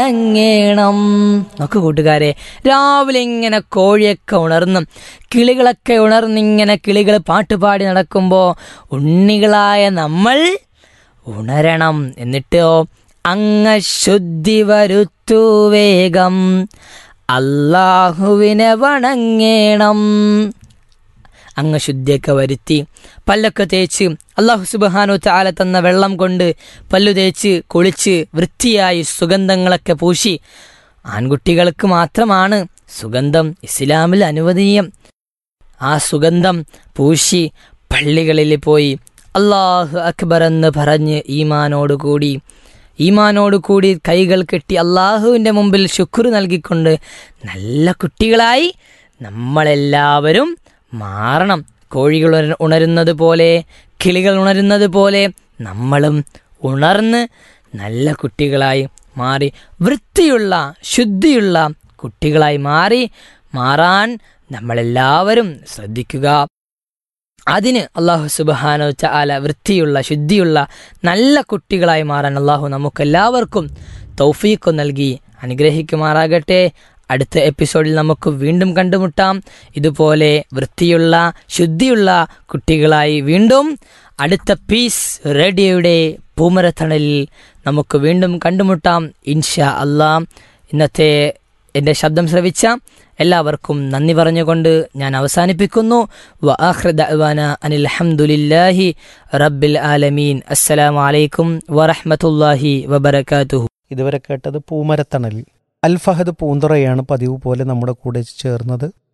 അങ്ങേണം നോക്ക് കൂട്ടുകാരെ രാവിലെ ഇങ്ങനെ കോഴിയൊക്കെ ഉണർന്നും കിളികളൊക്കെ ഉണർന്നിങ്ങനെ കിളികൾ പാട്ടുപാടി നടക്കുമ്പോൾ ഉണ്ണികളായ നമ്മൾ ഉണരണം എന്നിട്ടോ അങ്ങ ശുദ്ധി വരുത്തു വേഗം അള്ളാഹുവിനെ വണങ്ങേണം അങ്ങ് ശുദ്ധിയൊക്കെ വരുത്തി പല്ലൊക്കെ തേച്ച് അള്ളാഹു സുബഹാനു ചാല തന്ന വെള്ളം കൊണ്ട് പല്ലു തേച്ച് കുളിച്ച് വൃത്തിയായി സുഗന്ധങ്ങളൊക്കെ പൂശി ആൺകുട്ടികൾക്ക് മാത്രമാണ് സുഗന്ധം ഇസ്ലാമിൽ അനുവദനീയം ആ സുഗന്ധം പൂശി പള്ളികളിൽ പോയി അള്ളാഹു അക്ബർ എന്ന് പറഞ്ഞ് ഈമാനോടുകൂടി ഈമാനോടുകൂടി കൈകൾ കെട്ടി അള്ളാഹുവിൻ്റെ മുമ്പിൽ ശുക്ർ നൽകിക്കൊണ്ട് നല്ല കുട്ടികളായി നമ്മളെല്ലാവരും മാറണം കോഴികൾ ഉണര- ഉണരുന്നത് പോലെ കിളികൾ ഉണരുന്നത് പോലെ നമ്മളും ഉണർന്ന് നല്ല കുട്ടികളായി മാറി വൃത്തിയുള്ള ശുദ്ധിയുള്ള കുട്ടികളായി മാറി മാറാൻ നമ്മളെല്ലാവരും ശ്രദ്ധിക്കുക അതിന് അള്ളാഹു സുബാനോ ചാല വൃത്തിയുള്ള ശുദ്ധിയുള്ള നല്ല കുട്ടികളായി മാറാൻ അള്ളാഹു നമുക്കെല്ലാവർക്കും തൗഫീഖ് നൽകി അനുഗ്രഹിക്കുമാറാകട്ടെ അടുത്ത എപ്പിസോഡിൽ നമുക്ക് വീണ്ടും കണ്ടുമുട്ടാം ഇതുപോലെ വൃത്തിയുള്ള ശുദ്ധിയുള്ള കുട്ടികളായി വീണ്ടും അടുത്ത പീസ് റേഡിയോയുടെ പൂമരത്തണലിൽ നമുക്ക് വീണ്ടും കണ്ടുമുട്ടാം ഇൻഷാ അല്ലാ ഇന്നത്തെ എൻ്റെ ശബ്ദം ശ്രവിച്ച എല്ലാവർക്കും നന്ദി പറഞ്ഞുകൊണ്ട് ഞാൻ അവസാനിപ്പിക്കുന്നു വ ആഖിറ ദഅ്വാന അനിൽ ഹംദുലില്ലാഹി റബ്ബിൽ ആലമീൻ അസ്സലാമു അലൈക്കും വറഹ്മത്തുള്ളാഹി വബറകാതുഹു ഇതുവരെ കേട്ടത് പൂമരത്തണലിൽ അൽ ഫഹദ് പൂന്തുറയാണ് പതിവ് പോലെ നമ്മുടെ കൂടെ ചേർന്നത്